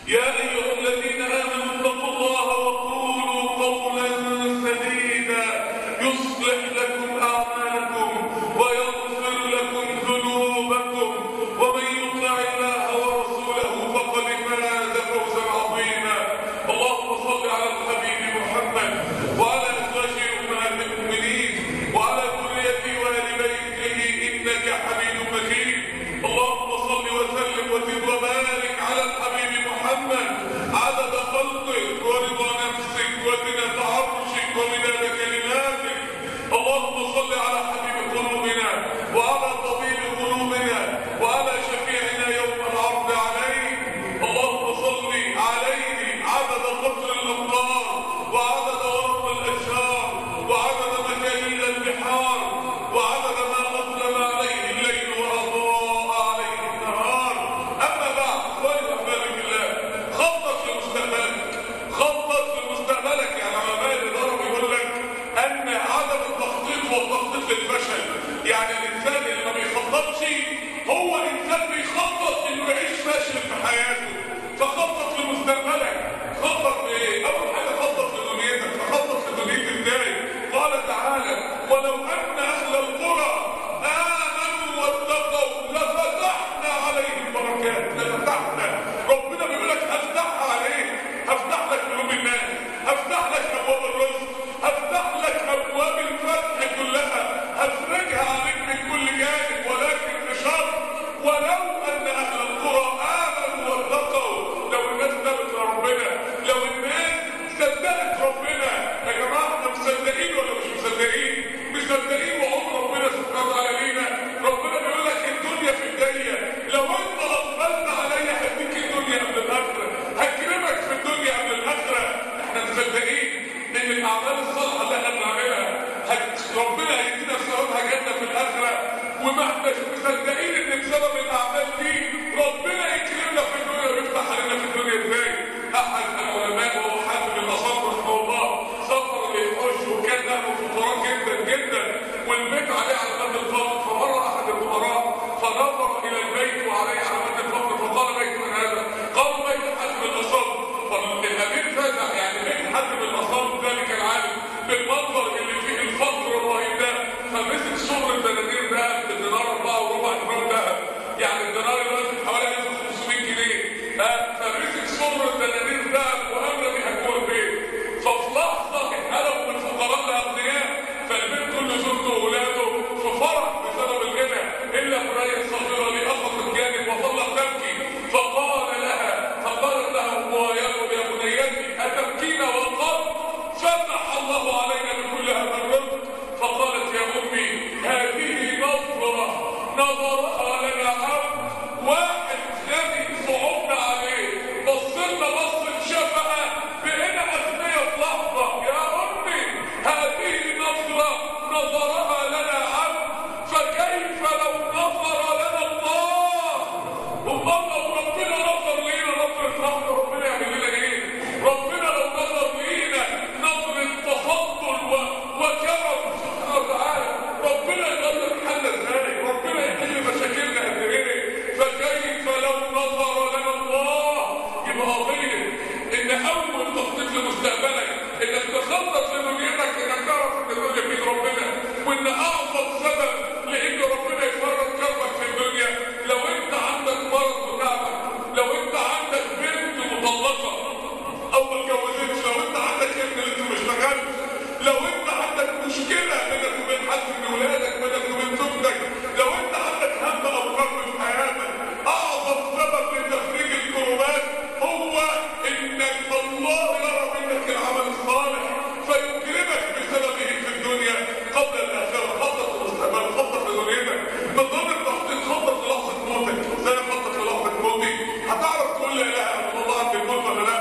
يا أيها الذين آمنوا اتقوا الله وقولوا قولا سديدا يصلح لكم أعمالكم ويغفر لكم ذنوبكم ومن يطع الله ورسوله فقد فاز فوزا عظيما اللهم صل على الحبيب محمد وعلى أزواجه أمهات المؤمنين وعلى ذريته وآل بيته إنك حميد مجيد اللهم صل وسلم وزد وبارك على الحبيب محمد عدد خلقك ورضا نفسك وزنة عرشك ومداد كلماتك اللهم صل على حبيب قلوبنا وعلى طبيب قلوبنا وعلى شفيعنا يوم العرض عليه اللهم صل عليه عدد قطر الأمطار وعدد ورق الأشجار وعدد مجاري البحار وعدد ما أظلم عليه الليل وأضاء عليه النهار أما بعد اخواني واحبابي بالله خطط لمستقبلك خطط لمستقبلك يعني علماء الإدارة بيقول لك أن عدم التخطيط هو التخطيط للفشل يعني الإنسان اللي ما بيخططش هو إنسان بيخطط إنه يعيش فاشل في حياته فخطط لمستقبلك خطط لإيه؟ أول حاجة خطط لدنيتك فخطط لدنيتك إزاي؟ قال تعالى ولو أن أهل القرى آمنوا واتقوا لفتحنا عليهم بركات لفتحنا ربنا بيقول لك هفتحها عليك هفتح لك قلوب الناس هفتح لك أبواب الرزق هفتح لك أبواب الفتح كلها هفرجها عليك من كل جانب ولكن بشرط ولو أن أهل القرى آمنوا واتقوا لو الناس تابت لربنا لو الناس صدقت ربنا يا جماعة احنا مصدقين ولا مش مصدقين؟ مصدقين وعمر ربنا سبحانه وتعالى لينا ربنا بيقول لك الدنيا في الجاية لو انت اقبلت عليا هديك الدنيا قبل الاخرة هكرمك في الدنيا قبل الاخرة احنا مصدقين ان الاعمال الصالحة اللي احنا بنعملها هت- ربنا هيدينا ثوابها جنة في الاخرة وما احناش مصدقين ان بسبب الاعمال دي ربنا يكرمنا في الدنيا ويفتح علينا في الدنيا ازاي احد العلماء وهو حاتم الاصم رحمه الله سافر للحج وكان له فقراء جدا جدا والبيت عليه علامات الفقر فمر احد الفقراء فنظر الى البيت وعليه علامات الفقر فقال بيت من هذا قال بيت حاتم الاصم فالامير فزع يعني بيت حاتم الاصم ذلك العالم بالمنظر اللي فيه الفقر الرهيب ده فمسك سور الدنانير ده بدينار اربعه وربع جرام ذهب يعني الدينار دلوقتي حوالي 1500 جنيه آه، فمسك سور الدنانير ده واملى بيها جوه البيت ففي لحظه اتقلب من فقراء لاغنياء فالبيت كله زوجته واولاده في فرح بسبب الغنى الا فريق صغيره لي اخذت جانب وظلت تبكي فقال لها فقالت له امها يا يا بنيتي اتبكين وقد فتح الله علينا بكل هذا الرزق فقالت يا امي هذه نظره نظرها لنا عبد واحد غني صعبنا عليه بصلنا بصة شفقة بقينا أغنياء في لحظة يا أمي هذه نظرة نظرها لنا عبد فكيف لو نظر لنا الله والله لو ربنا نظر لينا نظرة رحمة ربنا يعمل لنا ايه ربنا لو نظر لينا نظرة تفضل و... وكرم سبحانه وتعالى ربنا يغير حالنا ازاي ربنا يحل مشاكلنا قد ايه فكيف لو نظر لنا الله يبقى قضية ان اول تخطيط لمستقبلك انك تخطط لدنيتك انك تعرف ان الدنيا في إيد ربنا وان اعظم سبب لان ربنا يفرج كربك في الدنيا لو انت عندك مرض وتعبك لو انت عندك بنت مطلقه او ما اتجوزتش لو انت عندك ابن لسه مش اشتغلش لو انت عندك مشكله بينك وبين حد من ولادك بينك وبين زوجتك لو انت عندك هم او كرب في حياتك اعظم سبب لتفريج الكروبات هو انك الله يرى منك العمل الصالح فيكرمك بسببه في الدنيا قبل الاخره خطط المستقبل خطط لدنيتك من ضمن التخطيط خطط للحظه موتك ازاي خطط للحظه موتك هتعرف تقول لا اله الا الله عند الموت ولا لا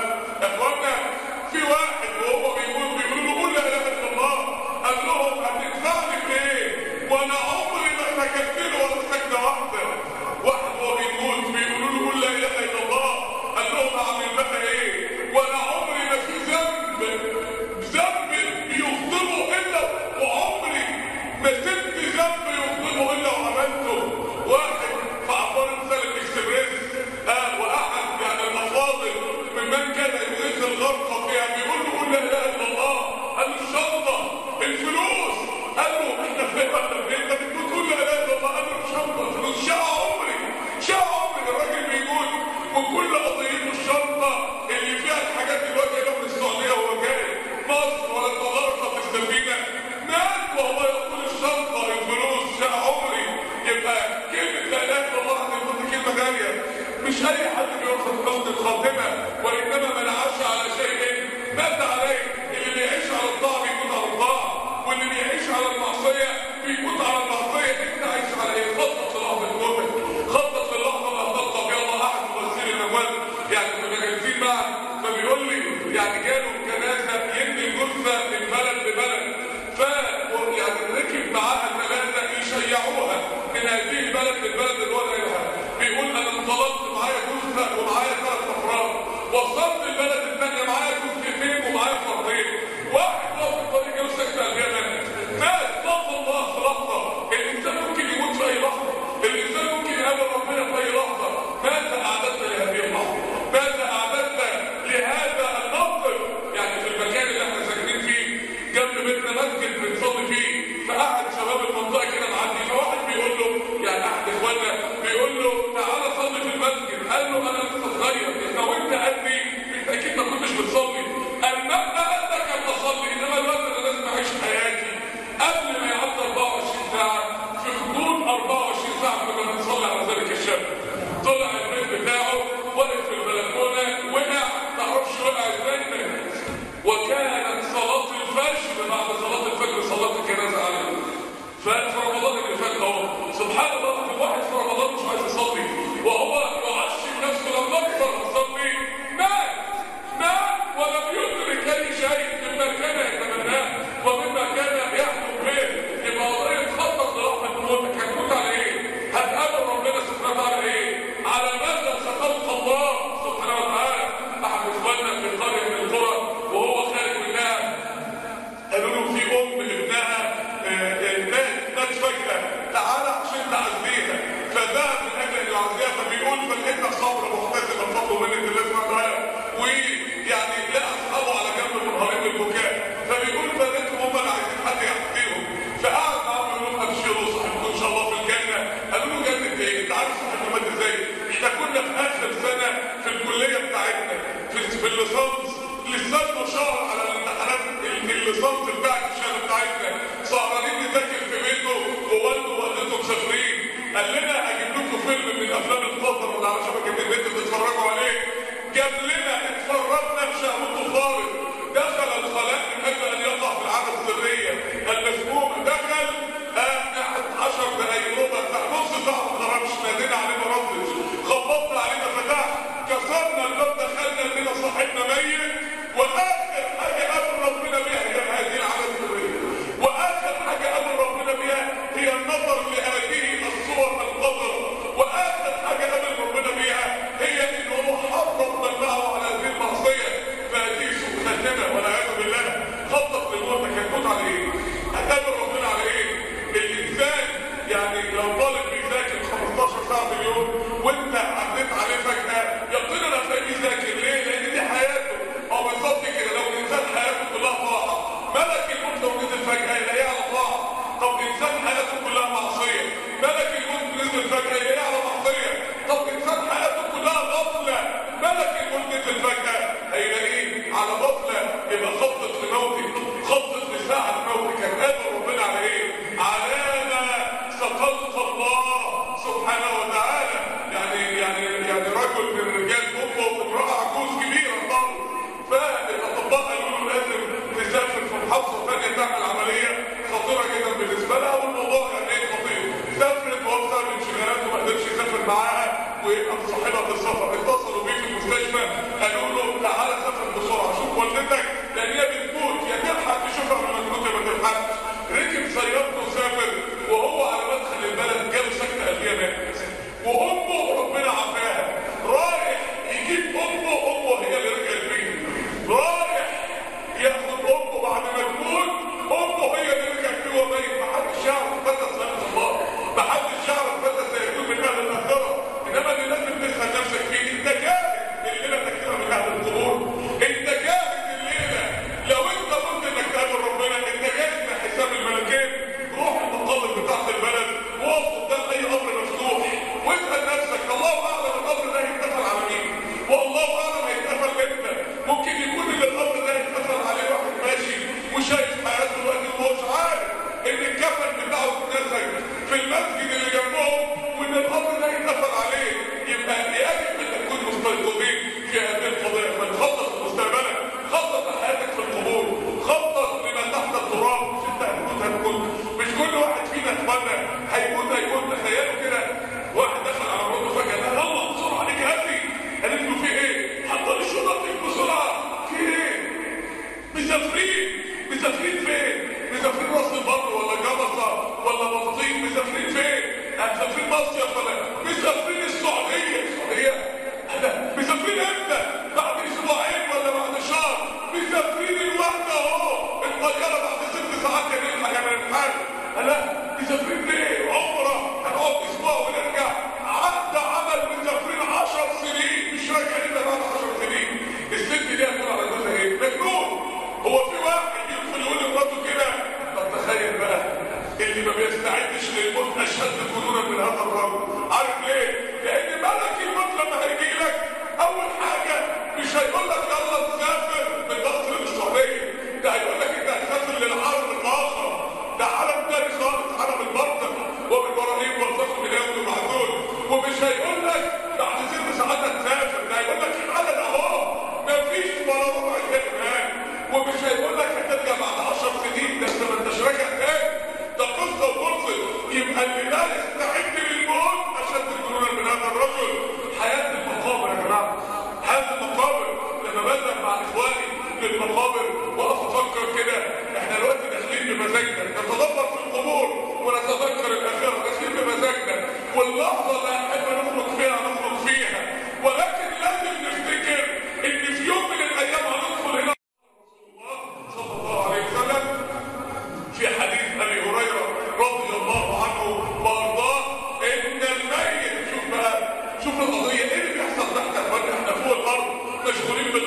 معا فبيقول لي يعني جاله جنازه يدي الجثه من بلد لبلد ف يعني ركب معاها ثلاثه يشيعوها من هذه البلد للبلد اللي هو نايلها بيقول انا انطلقت معايا جثه ومعايا ثلاث افراد وصلت البلد الثانيه معايا جثتين ومعايا فردين واحد واقف في الطريق يمسك قلبنا مات صلى الله لحظه الانسان ممكن يموت في اي لحظه الانسان ممكن يقابل ربنا في اي لحظه ماذا اعددت لهذه اللحظه ماذا اعددت لهذا الموقف يعني في المكان اللي احنا ساكنين فيه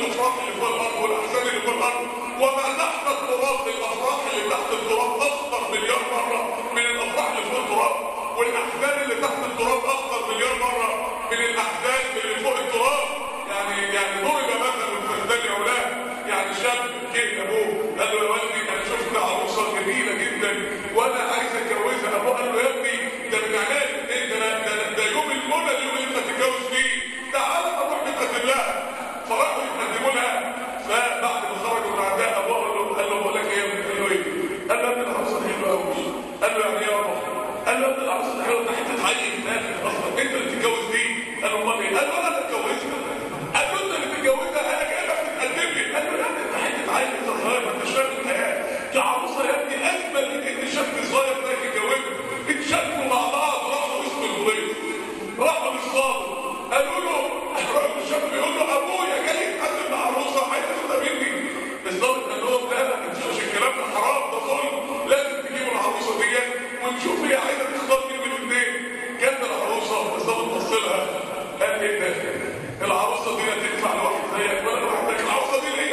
الافراح اللي فوق الارض والاحزان اللي فوق الارض وما تحت التراب الافراح اللي تحت التراب اخطر مليار مره من الافراح اللي فوق التراب والاحزان اللي تحت التراب اخطر مليار مره من الاحزان اللي فوق التراب يعني يعني ضرب مثلا فازداد علاه يعني شاب جه ابوه قال له يا والدي انا شفت عروسه جميله جدا وانا عايز اتجوزها ابوه قال له يا ابني ده من عناد ايه ده ده ده يوم المنى اليوم اللي انت هتتجوز فيه تعالى نروح نتقدم لها فراحوا يتقدموا لها فبعد ما خرجوا من عندها ابوه قال له قال له بقول لك ايه يا ابني قال له ايه؟ قال له يا ابني العروسه دي حلوه قوي قال له يعني ايه يا بابا؟ قال له يا ابني العروسه دي حلوه ده حته عيل في اصلا انت اللي تتجوز دي قال له امال ايه؟ قال له انا اللي اتجوزها قال له انت اللي تتجوزها انا جايبك تتقدم لي قال له يا ابني انت حته عيل انت صغير ما انتش فاهم الحياه دي عروسه يا ابني اجمل من ان شاب صغير ده يتجوزها اتشافوا مع بعض راحوا اسم الغيط راحوا للصابر قالوا له راجل الشاب بيقول له ابويا جاي يتقدم لعروسه عايز تاخدها مني الضابط قال لهم لا لا ما تشوفش الكلام ده حرام ده ظلم لازم تجيبوا العروسه ديت ونشوف هي عايزه تختار مين من الاثنين جت العروسه الضابط بص لها قال ايه ده العروسه دي لا تنفع لواحد زيك ولا لواحد زيك العروسه دي ليه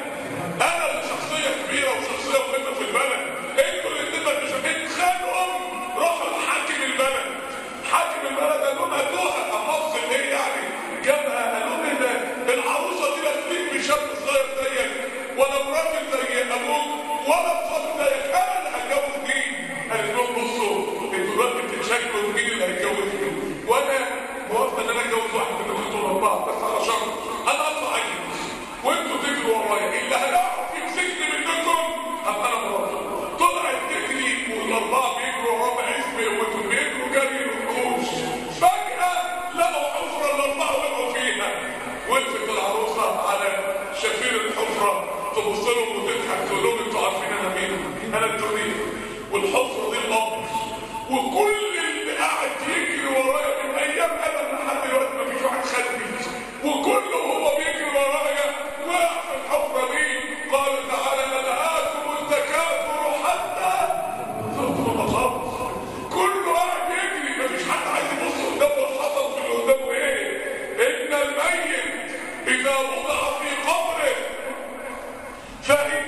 انا اللي شخصيه كبيره وشخصيه مهمه في البلد انتوا الاثنين ما تشوفين خانوا روحوا لحاكم البلد حاكم البلد قال لهم هاتوها احفظ ايه يعني جابها قال لهم ايه ده العروسه دي لا تليق بشاب صغير زيك ولا براجل زي ابوك ولا بصبي زيك انا اللي هتجوز دي قالت لهم بصوا انتوا دلوقتي بتتشكلوا مين اللي هيتجوز مين وانا موافق ان انا اتجوز واحد من انتوا الاربعه بس على شرط انا اطلع اجي وانتوا تجروا ورايا اللي هيعرف يمسكني منكم ابقى انا موافق طلعت تجري والاربعه بيجروا ورا بعزب وانتوا بيجروا جري الوحوش فجاه لقوا حفره الاربعه وقعوا فيها وقفت العروسه على شفير الحفره تبص لهم وتضحك تقول لهم انتوا عارفين انا مين؟ انا الدنيا والحفره دي القبر وكل اللي قاعد يجري ورايا من ايام ادم لحد دلوقتي مفيش واحد خدني وكله هو بيجري ورايا وقع في الحفره دي قال تعالى لنهاكم التكاثر حتى زرتم المقابر كله قاعد يجري مفيش حد عايز يبص قدامه حصل في اللي قدامه ايه ان الميت اذا وضع في قبره فإن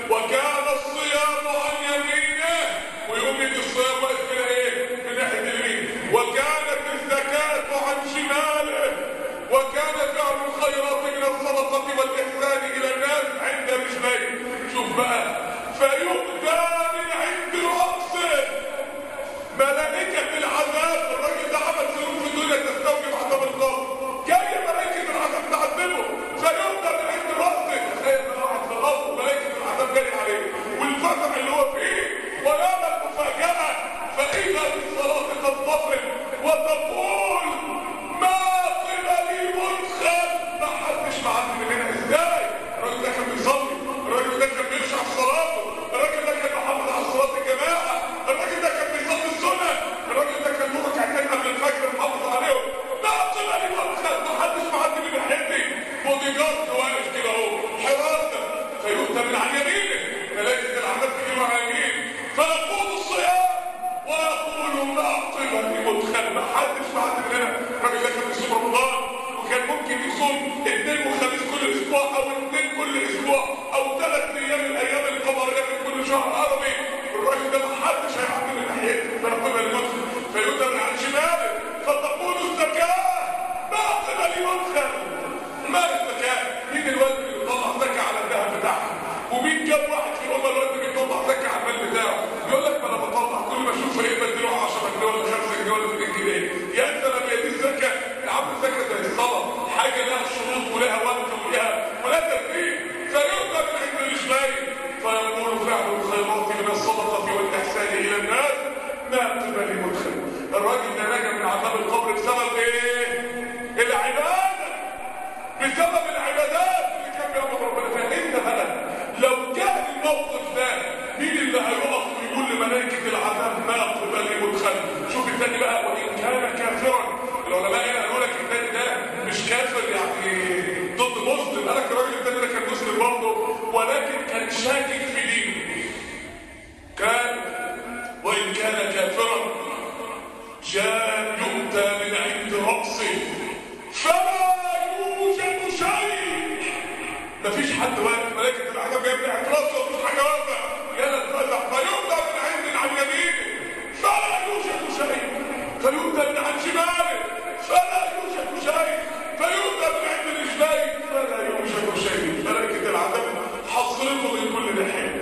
وكان الصيام عن يمينه ويقوم يجي الصيام واقف كده ايه من ناحيه اليمين وكانت الزكاه عن شماله وكان فعل الخيرات من الصدقه والاحسان الى الناس عند رجليه شوف بقى فيؤتى من عند راسه ملائكة العذاب الراجل ده عمل ذنوب في الدنيا تستوجب عذاب القبر جاي ملائكة العذاب تعذبه فيؤتى من عند راسه تخيل بقى واحد في القبر ملائكة العذاب جاي عليه والفزع اللي هو فيه ويرى المفاجأة فإذا بالصلاة قد تصل وتقول ما قبلي مدخل ما حدش معدي من هنا ازاي الراجل ده كان بيصلي الراجل ده كان بيخشع في صلاته الراجل ده كان محافظ على صلاة الجماعة الراجل ده كان بيصلي السنة الراجل ده كان له ركعتين قبل الفجر محافظ عليهم ما قبلي مدخل ما حدش معدي من ناحيتي بودي جارد واقف كده اهو حراسة فيؤتى من عن يمينه ملائكة العذاب تجي مع يمين فيقول الصيام ويقول ما قبلي مدخل ما حدش معدي من هنا الراجل ده كان بيصوم رمضان وكان ممكن يصوم اثنين وخميس كل اسبوع او اثنين كل اسبوع او ثلاث ايام الايام القمريه من كل شهر عربي الراجل ده ما حدش هيعدي من ناحيته فربنا المسلم فيؤتى من عن شماله فتقول الزكاه ما قبل يدخل ما الزكاه مين الواد اللي بيطلع زكاه على الذهب بتاعها ومين جاب واحد في الامه الواد اللي بيطلع زكاه على المال بتاعه يقول لك ما انا بطلع كل ما اشوف ايه بديله 10 جنيه ولا 5 جنيه ولا 2 جنيه يا انت لما يدي الزكاه يا عم الزكاه زي الصلاه حاجه لها شروط ولها وقت ولها ولا ترتيب فيؤتى من عند الرجلين فيقول فعل الخيرات من الصدقه والاحسان الى الناس ما قبل مدخل الراجل ده نجا من عذاب القبر بسبب ايه؟ العباده بسبب العبادات اللي كان بيعمل ربنا فيها انت بقى لو كان الموقف ده مين اللي هيقف ويقول لملائكه العذاب ما قبل مدخل شوف الثاني بقى وان كان كافرا العلماء هنا قالوا لك الثاني ده مش كافر يعني ضد مسلم قال لك الراجل الثاني ده كان مسلم برضه ولكن كان شاكك في دينه كان وان كان كافرا جاء يؤتى من عند رأسه فلا يوجد شيء مفيش حد واقف ملائكة العذاب جايب لي اعتراض ومفيش حاجة واقفة يلا اتفزع فيؤتى من عند عن يمينه فلا يوجد شيء فيؤتى من عن شماله فلا يوجد شيء فيؤتى من عند رجليه فلا يوجد شيء ملائكة العذاب حصرته من كل ناحية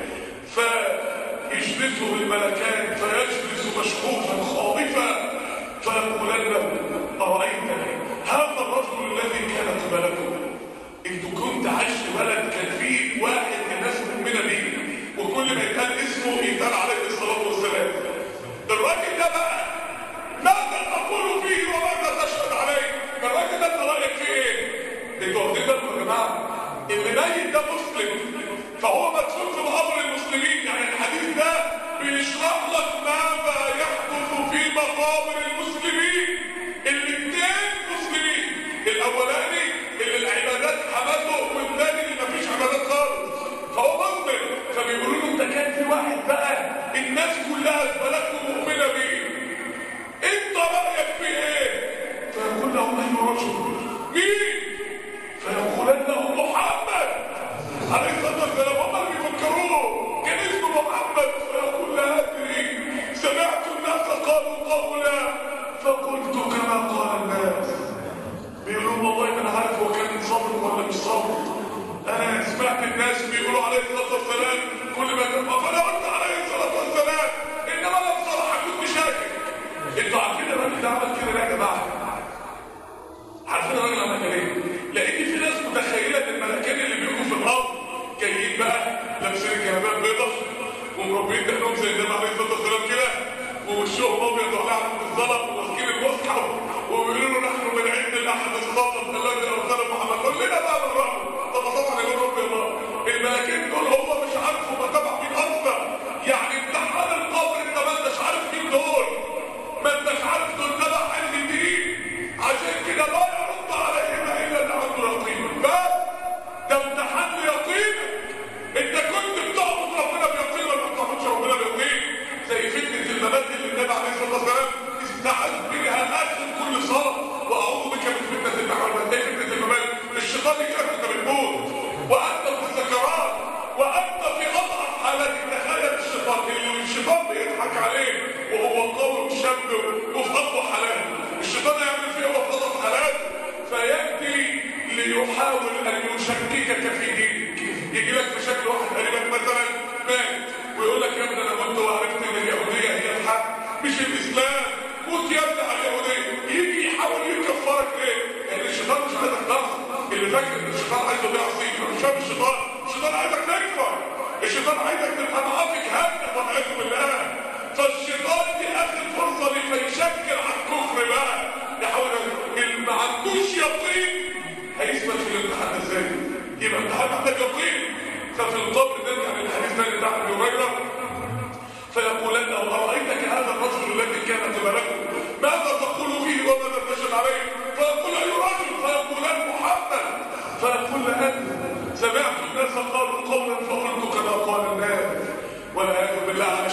فيجلسه الملكان فيجلس مشحوفا خاطفا فيقولن له أرأيت هذا الرجل الذي كان قبلكم انتوا كنت عايش في بلد كان فيه واحد من الناس مؤمنه بيه وكل ما يتقال اسمه يتقال عليه الصلاه والسلام الراجل ده بقى ماذا تقول فيه وماذا تشهد عليه الراجل ده انت رايك فيه ايه انتوا واخدين بالكم يا جماعه اللي ميت ده مسلم فهو مدفون في مقابر المسلمين يعني الحديث ده بيشرح لك ماذا يحدث في مقابر المسلمين الاثنين مسلمين الاولاني اللي العبادات حمته والثاني اللي مفيش عبادات خالص فهو مسلم فبيقولوا له انت كان في واحد بقى الناس كلها في بلدكم مؤمنه بيه انت رايك في ايه فيقول له اي رجل مين فيقولن له محمد عليه الصلاه والسلام هم اللي بيفكروه كان اسمه محمد فيقول لا ادري سمعت الناس قالوا قولا فقلت كما قال الناس بيقولوا والله ما انا عارف هو كان صادق ولا مش صادق انا سمعت الناس بيقولوا عليه الصلاه والسلام كل ما كان فانا قلت عليه الصلاه والسلام انما انا بصراحه كنت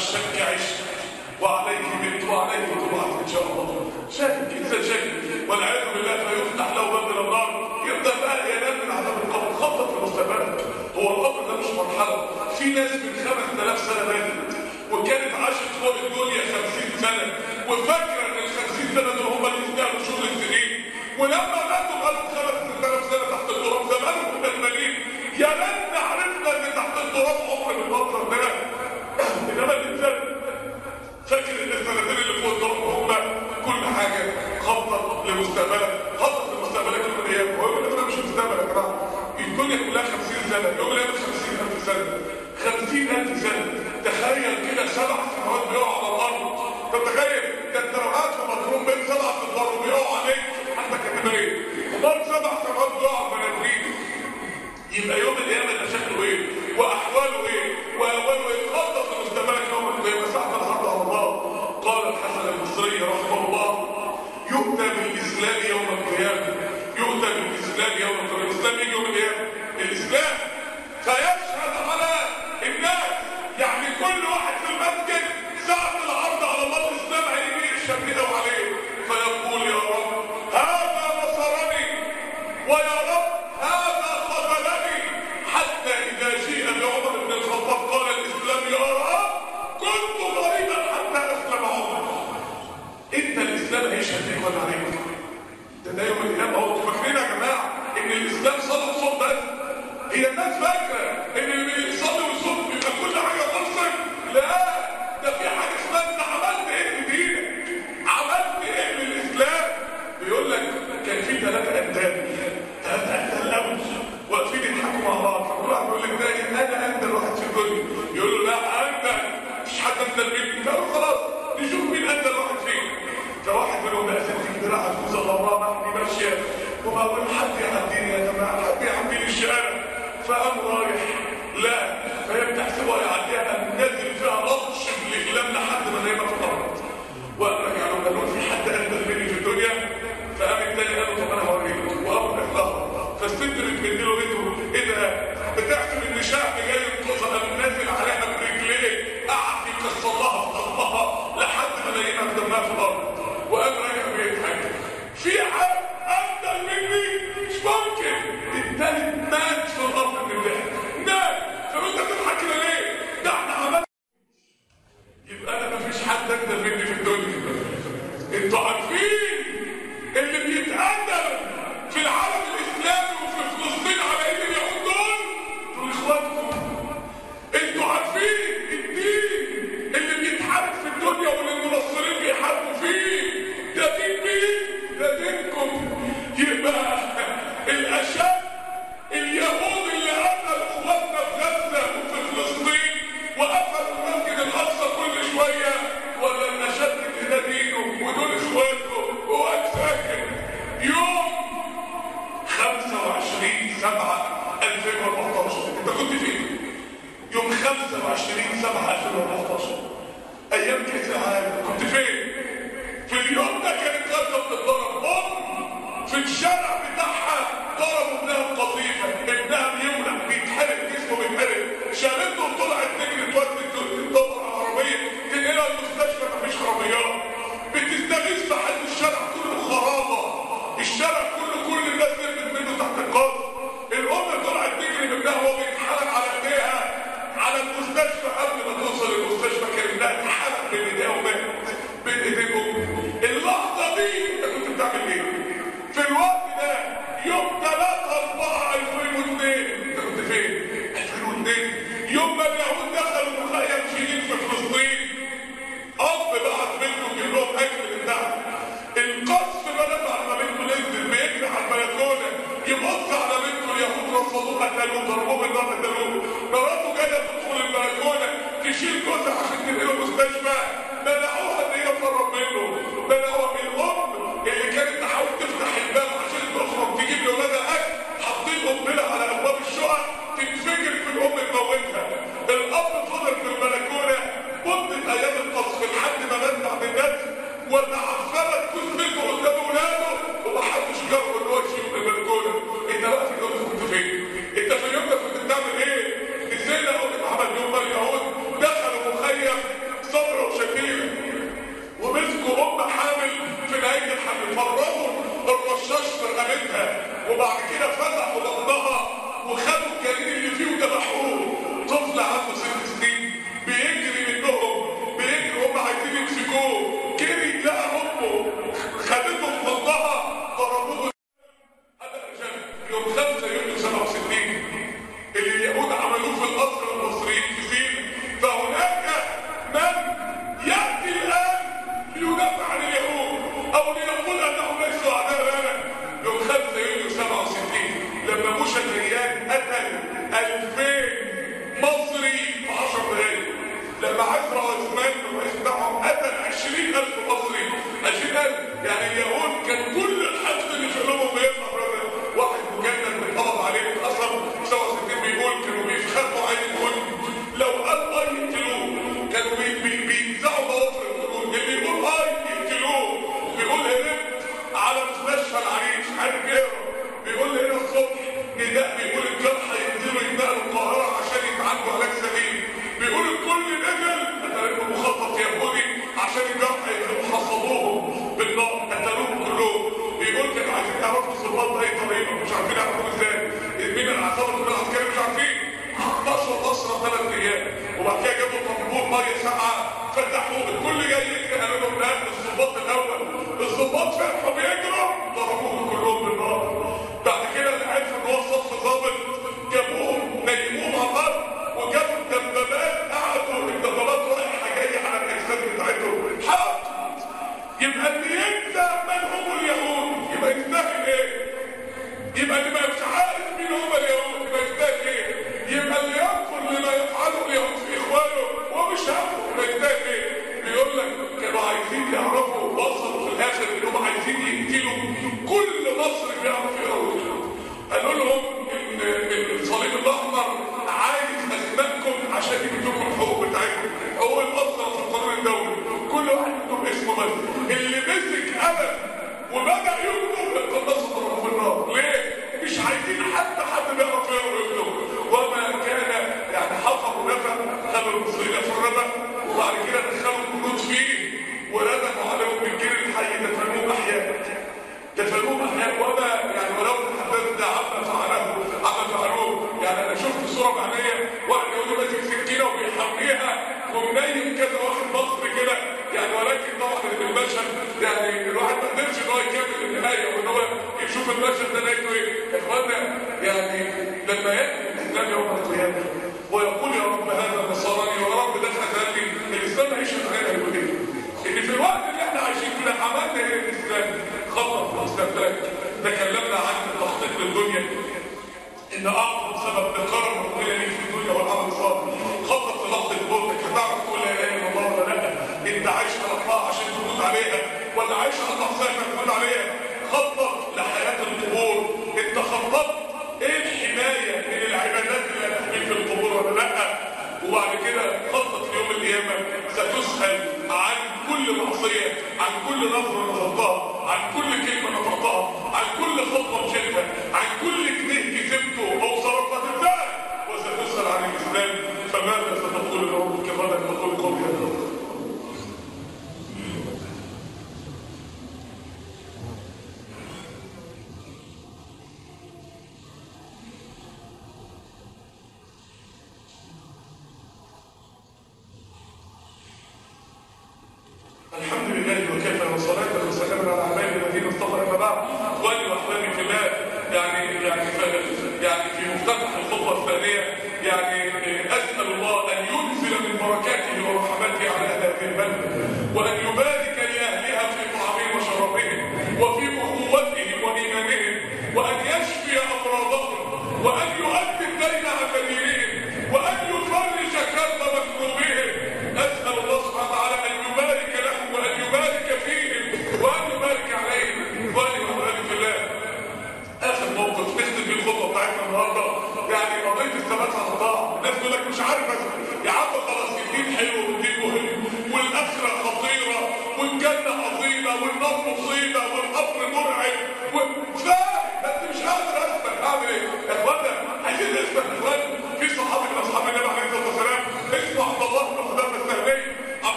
الشك عشت وعليه مت وعليه تبعث ان شاء الله شاكك انسان شاكك والعياذ بالله فيفتح له باب الى النار يبدا بقى ينام من عذاب القبر خطط في مستقبلك هو القبر ده مش مرحله في ناس من 5000 سنه ماتت وكانت عاشت فوق الدنيا 50 سنه وفاكره ان ال 50 سنه دول هم اللي يستاهلوا شغل السنين ولما ماتوا بقالهم 5000 سنه تحت التراب زمانهم مدمنين يا ريتنا عرفنا ان تحت التراب عمر بالمنظر ده انما الانسان فاكر ان السنتين اللي فوق التراب هم كل حاجه خطط لمستقبلك خطط لمستقبلك يوم من الايام هو يقول لك مش مستقبل يا جماعه الدنيا كلها 50 سنه يوم الايام 50000 سنه 50000 سنه تخيل كده سبع سنوات بيقعوا على الارض تتخيل ده انت لو قاعد في مفروم بين سبع ادوار وبيقعوا عليك حتى كده ايه وبعد سبع سنوات بيقعوا على بنادرين يبقى يوم القيامه ده شكله ايه واحواله ايه واحواله ايه خطط لمستقبلك يوم القيامه ساعه الحرب على الله قال الحسن البصري رحمه الله يؤتى بالاسلام يوم القيامه يؤتى بالاسلام يوم القيامه الاسلام يجي يوم القيامه الاسلام فيشهد على الناس يعني كل واحد في المسجد ساعه العرض على الله الاسلام هيجي يشهد كده عليه فيقول يا رب هذا نصرني ويا رب هذا خذلني حتى إذا جيء بعمر بن الخطاب قال الإسلام يا رب كنت غريبا حتى أسلم عمر أنت الإسلام هيشهد لك ولا عليك ده ده يوم القيامة هو انتوا فاكرين يا جماعة إن الإسلام صلاة صوت بس هي الناس فاكرة إن اللي بيصلي ويصوم بيبقى كل حاجة خلصت لا ده في حاجة اسمها أنت عملت إيه في دينك عملت إيه في الإسلام بيقول لك كان في ثلاثة أندال ثلاثة أندال الأول واقفين يضحكوا مع بعض فكل واحد يقول للتاني أنا أندل واحد في الدنيا يقول له لا أندل مش حد أندل مني قالوا خلاص نشوف مين أندل واحد فينا فواحد منهم نازل في الدراع عجوز الله محمي ماشية وقال حد يعديني يا جماعة حد يعديني الشارع فقام رايح لا فهي بتحسبها يعديها نازل فيها لطش بالإقلام لحد ما نايمة في الأرض وقام رجع له قال له في حد أندل مني في الدنيا فقام التاني قال له طب انا هوريك وقام اخلاقه فالست بتمد له ايده ايه ده بتحسب ان شعب جاي ينقذها قام نازل عليها برجليه قعد يكسر لها في قلبها لحد ما لقينا دمها في الارض وقام راجع بيضحك في حد اندل مني مش ممكن لما عزرا عثمان الرئيس بتاعهم قتل 20000 مصري 20000 يعني اليهود كان كل الحقد اللي في قلوبهم بيطلع واحد مجند بيطلب عليه اصلا 67 بيقول كانوا بيفخروا عين الكل لو قال اه يقتلوه كانوا بي- بي- بينزعوا ضوافر القرون اللي بيقول اه يقتلوه بيقول هربت على مستشفى العريش عارف يهرب بيقول هنا الصبح نداء بيقول الجرح ينزلوا ينقلوا القاهره عشان يتعالجوا علاج سليم بيقول الكل نزل قتلوا مخطط يهودي عشان الجرح ينزلوا حصلوهم بالنار قتلوهم كلهم بيقول كانوا عايزين يعرفوا الضباط باي طريقه مش عارفين يعرفوا ازاي مين العصابه كلها عسكري مش عارفين 11 اسره ثلاث ايام وبعد كده جابوا طنبور ميه ساقعه فتحوه الكل جاي يجري قالوا لهم لا الضباط الاول الضباط فرحوا بيجروا ضربوهم كلهم بالنار بعد كده اللي عرف ان هو صف ضابط جابوهم نيموهم على الارض وجابوا الدبابات قعدوا الدبابات رايحه جايه على الاجساد بتاعتهم حق يبقى اللي يبدا من هم اليهود يبقى يستاهل ايه؟ يبقى اللي ما مش عارف مين هم اليهود يبقى يستاهل ايه؟ يبقى اللي ينقل لما يفعله اليهود في اخوانه ومش عارفه يبقى يستاهل ايه؟ بيقول لك كانوا عايزين يعرفوا وصلوا في الاخر انهم عايزين يقتلوا كل مصري بيعرف يقرا ويكتب قالوا لهم ان إن الصليب الاحمر عايز اسمائكم عشان يدوكم الحقوق بتاعتكم هو الاصل في القانون الدولي كل واحد يكتب اسمه بس اللي مسك قلم وبدا يكتب القناص ضربوه بالنار ليه؟ مش عايزين حتى حد بيعرف يقرا ويكتب وما كان يعني حفروا نفق خلوا المصريين في الربا وبعد كده دخلوا الجنود فيه وردموا عليهم بالجيل الحي دفنوه احياء دفنوه احياء وما يعني ولو تحدثنا عما فعله عما فعلوه يعني انا شفت صوره بعينيا واحد يقول ماسك سكينه وبيحميها ومنيم كذا واحد مصري كده يعني ولكن طبعا المشهد يعني الواحد ما قدرش ان هو يكمل النهايه وان هو يشوف المشهد ده نهايته ايه يا اخوانا يعني لما ياتي الاسلام يوم القيامه ويقول يا رب هذا نصراني ويا رب ده خذلني الاسلام هيشهد علينا يقول ايه؟ ان في الوقت اللي احنا عايشين فيه ده عملنا ايه الاسلام؟ خطط الاسلام تكلمنا عن التخطيط للدنيا ان اعظم سبب لكرم ربنا ليك في الدنيا والعمل الصالح خطط للحظه موتك هتعرف تقول لا اله الا الله ولا لا انت عايش على الله عشان تموت عليها ولا عايش على معصيه تموت عليها خطط لحياه القبور انت خططت ايه الحمايه من العبادات اللي هتحميك في القبور ولا لا وبعد كده خطط في يوم القيامه ستسال عن كل معصيه عن كل نظره نظرتها عن كل كلمه نطقتها عن كل خطوه مشيتها عن كل جنيه كسبته او صرفت الفعل وستسال عن الاسلام فماذا ستقول اليوم كما لم تقول قولي هذا الحمد لله وكفى وصلاة وسلاما على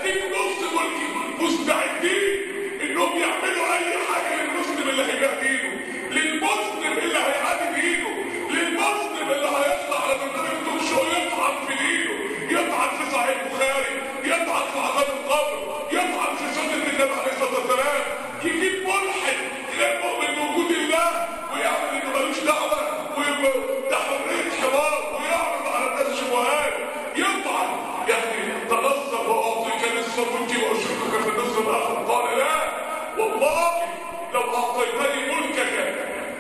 هديك نص ملكي مستعدين انهم يعملوا اي حاجه للمسلم اللي هيبهدله للمسلم اللي هيعادي دينه للمسلم اللي هيطلع على برنامج توك شو يطعن في دينه يطعن في صحيح البخاري يطعن في عذاب القبر يطعن في سنه النبي عليه الصلاه والسلام يجيب ملحد غير مؤمن بوجود الله ويعمل انه ملوش دعوه ويبقى ده حريه حوار ويعرض على الناس شبهات يطعن يعني تنصر واعطيك نصف ملكي واشركك في النصف الاخر قال لا والله لو اعطيتني ملكك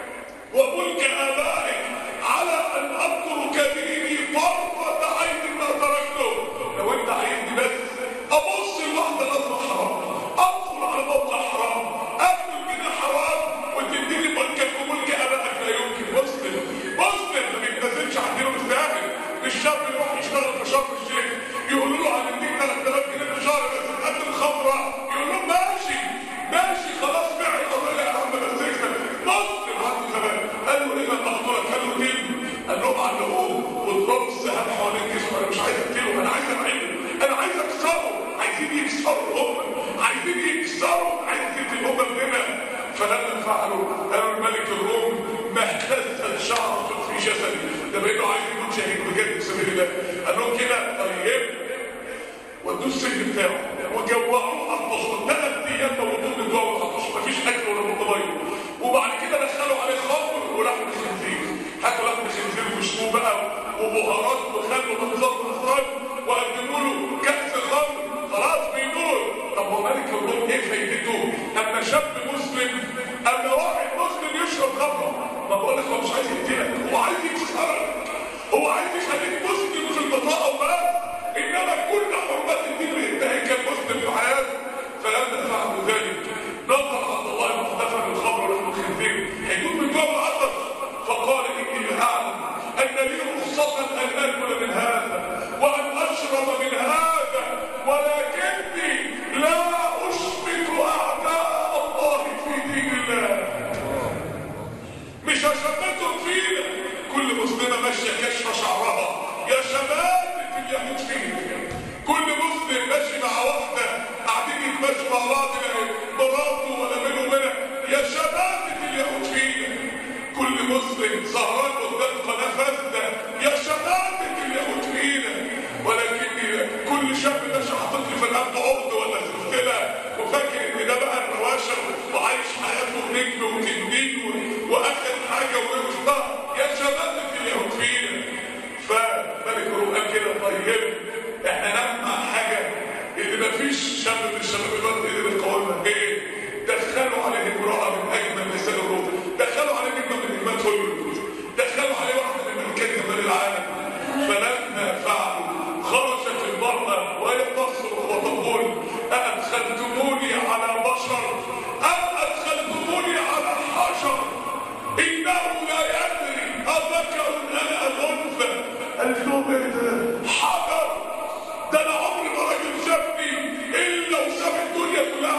وملك آبائك على أن أترك ديني طرفة عين ما تركته لو أنت عايزني بس أبص لواحدة نظرة حرام أدخل على موقع حرام أكل كده حرام وتديني ملكك وملك آبائك لا يمكن مسلم مسلم ما بيتنزلش عن دينه بالساهل الشاب يروح يشتغل في شرم الشيخ يقولوا له هنديك 3000 جنيه في الشهر بس تقدم خمرة يقول لهم ماشي ماشي خلاص معي قضية يا عم بس اكسب مسلم عنده زمان قال له ايه ما اخبرك قال له دين قال لهم علقوه واضربوا السهام حوالين جسمه انا مش عايز اقتله انا عايز ابعده انا عايز اكسره عايزين يكسروا هم عايزين يكسروا عايزين الامم هنا فلما فعلوا قالوا الملك الروم ما اهتزت شعرة في جسدي ده بقيتوا عايزين شهيد بجد في سبيل الله قال لهم كده طيب ودوه السجن بتاعه وجوعوه عطشوا ثلاث ايام موجود من جوع العطش مفيش اكل ولا ميه وبعد كده دخلوا عليه خمر ولحم خنزير هاتوا لحم خنزير وشوه بقى وبهارات وخلوا منظر الاخراج وقدموا له كاس خمر خلاص بيموت طب هو ملك الروم ايه فايدته اما شاب مسلم اما واحد مسلم يشرب خمره ما بقول لك هو مش عايز يقتلك هو عايز يكسرك هو عايز يخليك مسلم في البطاقه وبس انما كل حرمات الدين بينتهي كمسلم في حياته فلما فعلوا ذلك نظر عبد الله مختفى بالخمر ولحم الخنزير هيكون من جوه العطش فقال اني لاعلم ان لي رخصه ان اكل من هذا وان اشرب من هذا ولكني لا اشبك اعداء الله في دين الله مش هشبكهم فينا كل مسلمه ماشيه كشف شعرها يا شباب اليهود فينا كل مسلم ماشي مع واحده قاعدين يتمشوا مع بعض مراته ولا بينه وبينها يا شباب اليهود فينا كل مسلم سهران قدام قناه فاسده يا شباب اليهود فينا ولكن كل شاب ماشي حاطط لي في القلب عقد ولا سلسله وفاكر ان ده بقى الرواشر وعايش حياته نجم وتنين واخر حاجه ويوسطها يا شباب اليهود فينا فملك الروم قال كده طيب احنا نجمع حاجه اللي مفيش شاب من الشباب الوقت اللي بيقاومها ايه دخلوا عليه امراه من اجمل نساء الروم دخلوا عليه نجمه من نجمات هوليوود دخلوا عليه واحده من ملكات جمال العالم فلما فعلوا خرجت المراه وهي تصرخ وتقول أأدخلتموني على بشر أم أدخلتموني على حجر إنه لا يدري أذكر أنا الأنثى قالت لهم إيه ده؟ حجر ده أنا عمري ما راجل شافني إلا وشاف الدنيا كلها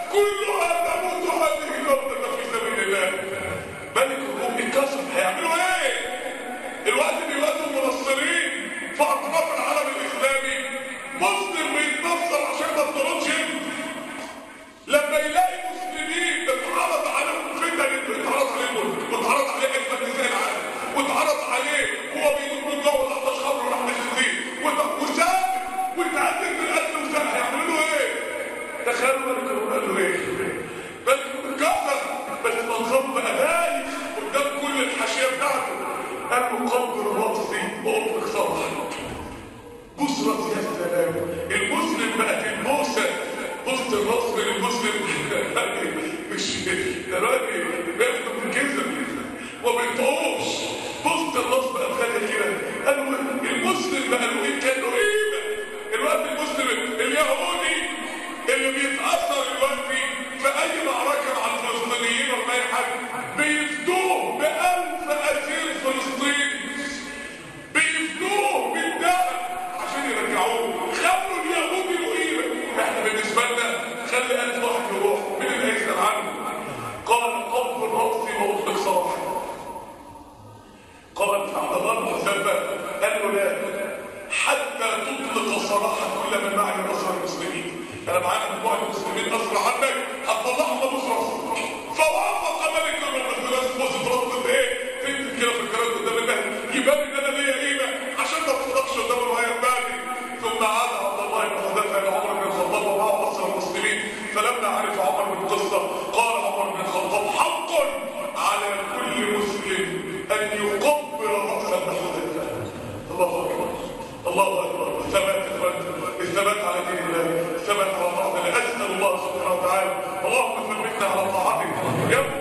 كلها تموت هذه الموتة في سبيل الله ملك الروم اتكسر هيعملوا ايه؟ الوقت بيوقتوا المنصرين في اطراف العالم الاسلامي مسلم بيتنصر عشان ما تطردش لما يلاقي مسلمين بتتعرض عليهم فتن بتتعرض عليهم بتتعرض عليه اجمل نساء العالم واتعرض عليه هو بيقول من جوه لحظه خمر وراح الخنزير وساب واتعدل بالقتل وساب هيعملوا له ايه؟ تخيلوا ملك قالوا ايه؟ ملك اتكسر بس منظره بقى باين قدام كل الحاشيه بتاعته قال له قبل راسي واطلق صبري بصرة يا سلام المسلم بقت البوسة بص الراس من المسلم مش ده راجل بياخد من كذب وما بيطقوش بص الراس بقى خدها كده قالوا المسلم بقى له ايه كان له قيمة الوقت المسلم اليهودي اللي بيتأثر دلوقتي في أي معركة مع الفلسطينيين ولا أي حد بيفدوه بألف أسير فلسطيني بيفدوه بالدم عشان يرجعوه خلوا اليهود مهيبة احنا بالنسبة لنا خلي ألف واحد يروح من اللي هيسأل عنه قال قبل رأسي واطلق صباحي قال عبد الله بن حذيفة قال له لا حتى تطلق صراحة كل من معي من أسرى المسلمين أنا معاك مجموعة المسلمين أسرى عنك هتطلعهم بنص راسك فوافق ملك المرسلات بص راسك إيه فين كده في الكلام قدام الناس يبان إن أنا ليا قيمة عشان ما تصدقش قدام الراية الثاني ثم عاد عبد الله بن حذيفة إلى عمر بن الخطاب ومعه أسرى المسلمين فلما عرف عمر بالقصة قال عمر بن الخطاب حق على كل مسلم أن يقبل رأس ابن حذيفة الله أكبر الله أكبر الثبات الثبات على دين الله الثبات على طاعة الله أسأل الله سبحانه وتعالى اللهم ثبتنا على طاعتك يا